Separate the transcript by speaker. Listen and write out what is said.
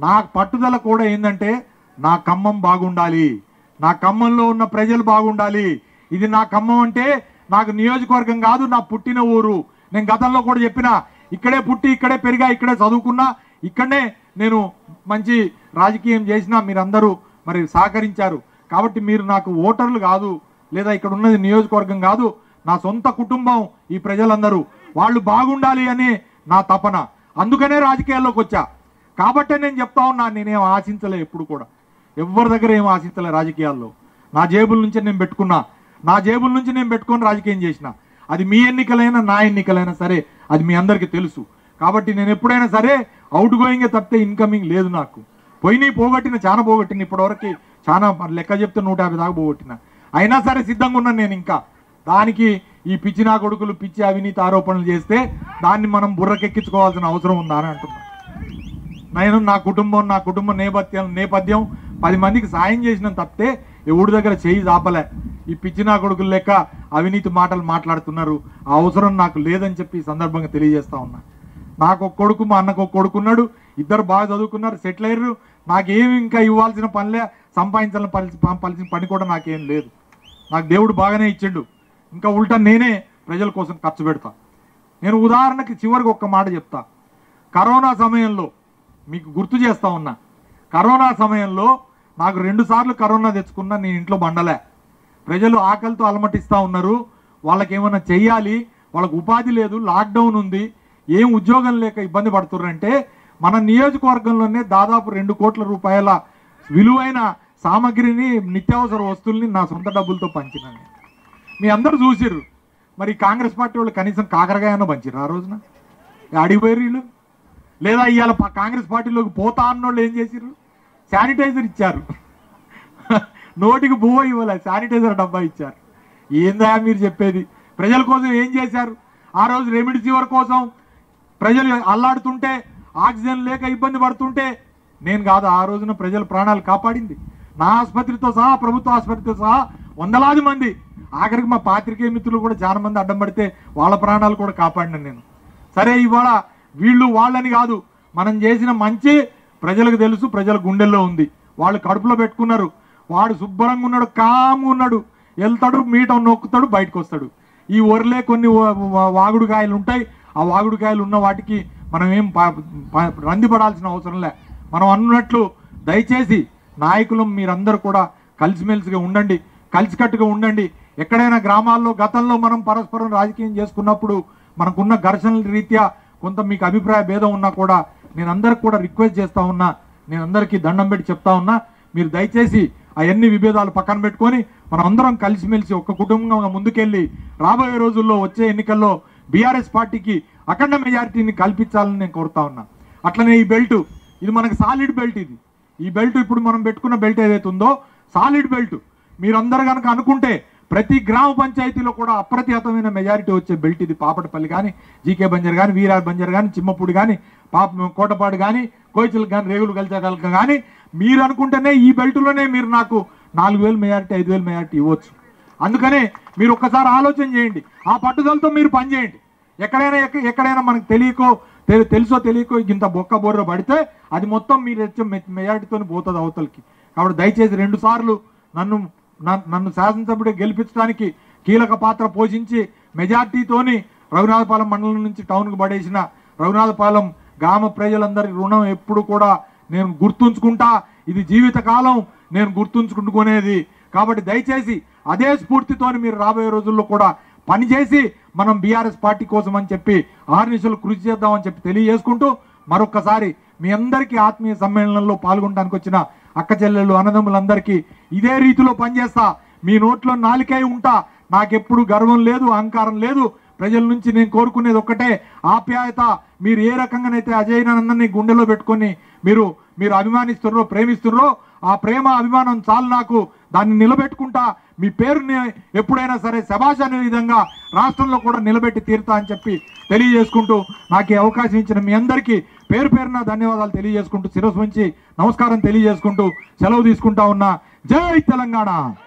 Speaker 1: నా పట్టుదల కూడా ఏంటంటే నా ఖమ్మం బాగుండాలి నా ఖమ్మంలో ఉన్న ప్రజలు బాగుండాలి ఇది నా ఖమ్మం అంటే నాకు నియోజకవర్గం కాదు నా పుట్టిన ఊరు నేను గతంలో కూడా చెప్పిన ఇక్కడే పుట్టి ఇక్కడే పెరిగా ఇక్కడే చదువుకున్నా ఇక్కడనే నేను మంచి రాజకీయం చేసినా మీరందరూ మరి సహకరించారు కాబట్టి మీరు నాకు ఓటర్లు కాదు లేదా ఇక్కడ ఉన్నది నియోజకవర్గం కాదు నా సొంత కుటుంబం ఈ ప్రజలందరూ వాళ్ళు బాగుండాలి అని నా తపన అందుకనే రాజకీయాల్లోకి వచ్చా కాబట్టే నేను చెప్తా ఉన్నా నేనేం ఆశించలే ఎప్పుడు కూడా ఎవరి దగ్గర ఏం ఆశించలే రాజకీయాల్లో నా జేబుల నుంచి నేను పెట్టుకున్నా నా జేబుల నుంచి నేను పెట్టుకొని రాజకీయం చేసిన అది మీ ఎన్నికలైనా నా ఎన్నికలైనా సరే అది మీ అందరికీ తెలుసు కాబట్టి నేను ఎప్పుడైనా సరే అవుట్ గోయింగే తప్పితే ఇన్కమింగ్ లేదు నాకు పోయినాయి పోగొట్టిన చాలా పోగొట్టిన ఇప్పటివరకు చాలా మరి లెక్క చెప్తే నూట యాభై దాకా పోగొట్టిన అయినా సరే సిద్ధంగా ఉన్నాను నేను ఇంకా దానికి ఈ పిచ్చి నా కొడుకులు పిచ్చి అవినీతి ఆరోపణలు చేస్తే దాన్ని మనం బుర్రకెక్కించుకోవాల్సిన అవసరం ఉందా అని అంటున్నా నేను నా కుటుంబం నా కుటుంబ నేపథ్యం నేపథ్యం పది మందికి సాయం చేసిన తప్పితే ఎవడి దగ్గర చేయి దాపలే ఈ పిచ్చి నా కొడుకులు లెక్క అవినీతి మాటలు మాట్లాడుతున్నారు ఆ అవసరం నాకు లేదని చెప్పి ఈ సందర్భంగా తెలియజేస్తా ఉన్నా నాకు ఒక కొడుకు మా అన్నకు ఒక కొడుకు ఉన్నాడు ఇద్దరు బాగా చదువుకున్నారు సెటిల్ అయ్యారు నాకేమి ఇంకా ఇవ్వాల్సిన పనిలే సంపాదించాలని పని పలిసిన పని కూడా నాకేం లేదు నాకు దేవుడు బాగానే ఇచ్చిండు ఇంకా ఉల్టా నేనే ప్రజల కోసం ఖర్చు పెడతా నేను ఉదాహరణకి చివరికి ఒక్క మాట చెప్తా కరోనా సమయంలో మీకు గుర్తు చేస్తా ఉన్నా కరోనా సమయంలో నాకు రెండు సార్లు కరోనా తెచ్చుకున్నా నేను ఇంట్లో బండలే ప్రజలు ఆకలితో అలమటిస్తూ ఉన్నారు వాళ్ళకి ఏమైనా చెయ్యాలి వాళ్ళకి ఉపాధి లేదు లాక్డౌన్ ఉంది ఏం ఉద్యోగం లేక ఇబ్బంది పడుతున్నారంటే మన నియోజకవర్గంలోనే దాదాపు రెండు కోట్ల రూపాయల విలువైన సామగ్రిని నిత్యావసర వస్తువుల్ని నా సొంత డబ్బులతో పంచిన నేను. మీ అందరూ చూసిర్రు మరి కాంగ్రెస్ పార్టీ వాళ్ళు కనీసం కాకరకాయన పంచిర్రు ఆ రోజున అడిగిపోయారు వీళ్ళు లేదా ఇవాళ ప- కాంగ్రెస్ పార్టీలోకి పోతా అన్నోళ్ళు ఏం చేసిర్రు శానిటైజర్ ఇచ్చారు నోటికి బువ్వ ఇవ్వలే శానిటైజర్ డబ్బా ఇచ్చారు ఏందా మీరు చెప్పేది ప్రజల కోసం ఏం చేశారు ఆ రోజు రెమిడిసివర్ కోసం ప్రజలు అల్లాడుతుంటే ఆక్సిజన్ లేక ఇబ్బంది పడుతుంటే నేను కాదు ఆ రోజున ప్రజల ప్రాణాలు కాపాడింది నా ఆసుపత్రితో సహా ప్రభుత్వ ఆసుపత్రితో సహా వందలాది మంది ఆఖరికి మా పాత్రికేయ మిత్రులు కూడా చాలా మంది అడ్డం పడితే వాళ్ళ ప్రాణాలు కూడా కాపాడినాను నేను సరే ఇవాళ వీళ్ళు వాళ్ళని కాదు మనం చేసిన మంచి ప్రజలకు తెలుసు ప్రజల గుండెల్లో ఉంది వాళ్ళు కడుపులో పెట్టుకున్నారు వాడు శుభ్రంగా ఉన్నాడు కామ్గా ఉన్నాడు వెళ్తాడు మీట నొక్కుతాడు బయటకు వస్తాడు ఈ ఒరలే కొన్ని వా- వా- వాగుడుకాయలు ఉంటాయి ఆ వాగుడుకాయలు ఉన్న వాటికి మనం ఏం ప- ప- రందిపడాల్సిన అవసరం లే మనం అన్నట్లు దయచేసి నాయకులు మీరందరూ కూడా కలిసిమెలిసిగా ఉండండి కలిసికట్టుగా ఉండండి ఎక్కడైనా గ్రామాల్లో గతంలో మనం పరస్పరం రాజకీయం చేసుకున్నప్పుడు మనకున్న ఘర్షణల రీత్యా కొంత మీకు అభిప్రాయ భేదం ఉన్నా కూడా నేను అందరికి కూడా రిక్వెస్ట్ చేస్తా ఉన్నా నేను అందరికీ దండం పెట్టి చెప్తా ఉన్నా మీరు దయచేసి అవన్నీ విభేదాలు పక్కన పెట్టుకొని మనం అందరం కలిసిమెలిసి ఒక కుటుంబంగా ముందుకెళ్ళి రాబోయే రోజుల్లో వచ్చే ఎన్నికల్లో బీఆర్ఎస్ పార్టీకి అఖండ మెజారిటీని కల్పించాలని నేను కోరుతా ఉన్నా అట్లనే ఈ బెల్ట్ ఇది మనకి సాలిడ్ బెల్ట్ ఇది ఈ బెల్ట్ ఇప్పుడు మనం పెట్టుకున్న బెల్ట్ ఏదైతే ఉందో సాలిడ్ బెల్ట్ మీరందరూ కనుక అనుకుంటే ప్రతి గ్రామ పంచాయతీలో కూడా అప్రతిహతమైన మెజారిటీ వచ్చే బెల్ట్ ఇది పాపటపల్లి కానీ జీకే బంజర్ కానీ వీరార్ బంజర్ కానీ చిమ్మపూడి కానీ పాప కోటపాడు కానీ కోయిచలు కానీ రేగులు కలిచగలక కానీ మీరు అనుకుంటేనే ఈ బెల్ట్లోనే మీరు నాకు నాలుగు వేలు మెజారిటీ ఐదు వేలు మెజారిటీ ఇవ్వచ్చు అందుకనే మీరు ఒక్కసారి ఆలోచన చేయండి ఆ పట్టుదలతో మీరు పనిచేయండి ఎక్కడైనా ఎక్క- ఎక్కడైనా మనకు తెలియకో తె- తెలుసో తెలియకో ఇంత బొక్క బొర్ర పడితే అది మొత్తం మీరు వచ్చే మెజారిటీతో పోతుంది అవతలకి కాబట్టి దయచేసి రెండు సార్లు నన్ను నన్- నన్ను శాసనసభ్యుడిగా గెలిపించడానికి కీలక పాత్ర పోషించి మెజార్టీతోని రఘునాథపాలెం మండలం నుంచి టౌన్కు పడేసిన రఘునాథపాలెం గ్రామ ప్రజలందరి రుణం ఎప్పుడు కూడా నేను గుర్తుంచుకుంటా ఇది జీవితకాలం నేను గుర్తుంచుకుంటుకునేది కాబట్టి దయచేసి అదే స్ఫూర్తితోని మీరు రాబోయే రోజుల్లో కూడా పనిచేసి మనం బీఆర్ఎస్ పార్టీ కోసం అని చెప్పి ఆర్నిషలు కృషి చేద్దామని చెప్పి తెలియజేసుకుంటూ మరొక్కసారి మీ అందరికీ ఆత్మీయ సమ్మేళనంలో పాల్గొనడానికి వచ్చిన అక్క చెల్లెళ్ళు అన్నదమ్ములందరికీ ఇదే రీతిలో పనిచేస్తా మీ నోట్లో నాలికై ఉంటా నాకెప్పుడు గర్వం లేదు అహంకారం లేదు ప్రజల నుంచి నేను కోరుకునేది ఒక్కటే ఆప్యాయత మీరు ఏ రకంగానైతే అజయనందన్ని గుండెలో పెట్టుకొని మీరు మీరు అభిమానిస్తున్నారో ప్రేమిస్తున్నారో ఆ ప్రేమ అభిమానం చాలు నాకు దాన్ని నిలబెట్టుకుంటా మీ పేరుని ఎప్పుడైనా సరే శభాష్ అనే విధంగా రాష్ట్రంలో కూడా నిలబెట్టి తీరుతా అని చెప్పి తెలియజేసుకుంటూ నాకు ఈ అవకాశం ఇచ్చిన మీ అందరికీ పేరు పేరున ధన్యవాదాలు తెలియజేసుకుంటూ శిరస్సు ఉంచి నమస్కారం తెలియజేసుకుంటూ సెలవు తీసుకుంటా ఉన్నా జై తెలంగాణ